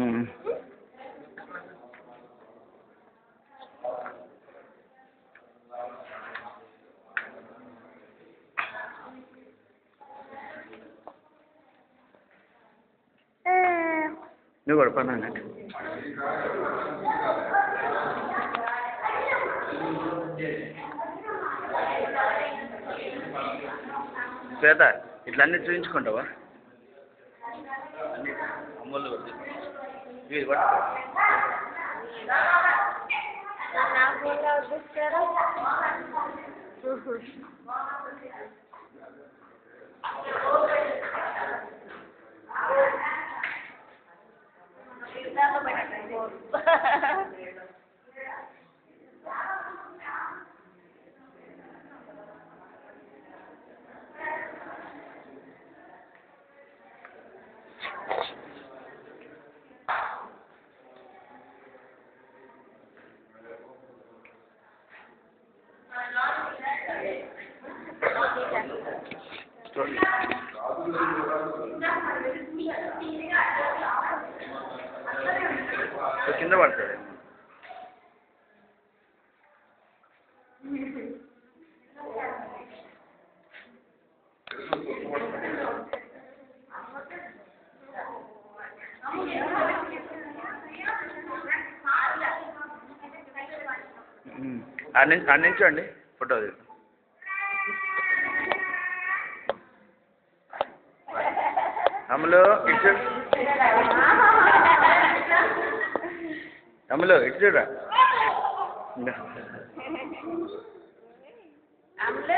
ఉమ్. నువ్వు కూడా పని అన్నట్టు శ్వేత ఇట్లా అన్ని చూపించుకుంటావా అన్ని అమ్మోళ్ళు కొట్టి. ఇవి పట్టుకో. నాకు ఇంకా వద్దిస్తారా చూడండి. సో కింద పడుతుంది ఉమ్. ఆడ నుంచి ఆడ నుంచోండి ఫోటో తీద్దాం అమలు ఇటు చూడు అమలు ఇటు చూడరా ఇంకా అమ్ములు